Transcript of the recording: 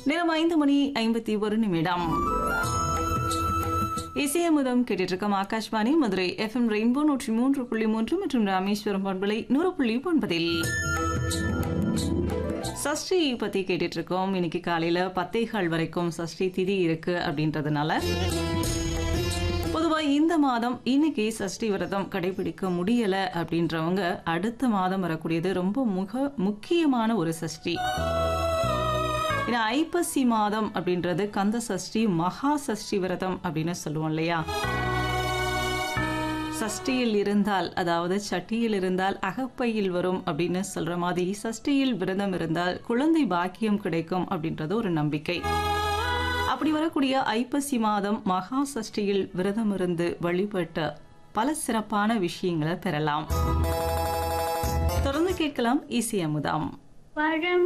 நேரம் ஐந்து மணி ஐம்பத்தி ஒரு நிமிடம் இசையமுதம் கேட்டுட்டு இருக்கோம் ஆகாஷ்வாணி மதுரை எஃப்எம் ரெயின்போ நூற்றி மூன்று புள்ளி மூன்று மற்றும் ராமேஸ்வரம் பண்பலை நூறு புள்ளி ஒன்பதில் சஷ்டி பத்தி கேட்டுட்டு இருக்கோம் இன்னைக்கு காலையில பத்தே கால் வரைக்கும் சஷ்டி திதி இருக்கு அப்படின்றதுனால பொதுவா இந்த மாதம் இன்னைக்கு சஷ்டி விரதம் கடைபிடிக்க முடியல அப்படின்றவங்க அடுத்த மாதம் வரக்கூடியது ரொம்ப முக முக்கியமான ஒரு சஷ்டி ஏன்னா ஐப்பசி மாதம் அப்படின்றது கந்த சஷ்டி மகா சஷ்டி விரதம் அப்படின்னு சொல்லுவோம் இல்லையா சஷ்டியில் இருந்தால் அதாவது சட்டியில் இருந்தால் அகப்பையில் வரும் அப்படின்னு சொல்ற மாதிரி சஷ்டியில் விரதம் இருந்தால் குழந்தை பாக்கியம் கிடைக்கும் அப்படின்றது ஒரு நம்பிக்கை அப்படி வரக்கூடிய ஐப்பசி மாதம் மகா சஷ்டியில் விரதம் இருந்து வழிபட்ட பல சிறப்பான விஷயங்களை பெறலாம் தொடர்ந்து கேட்கலாம் இசை அமுதம் பழம்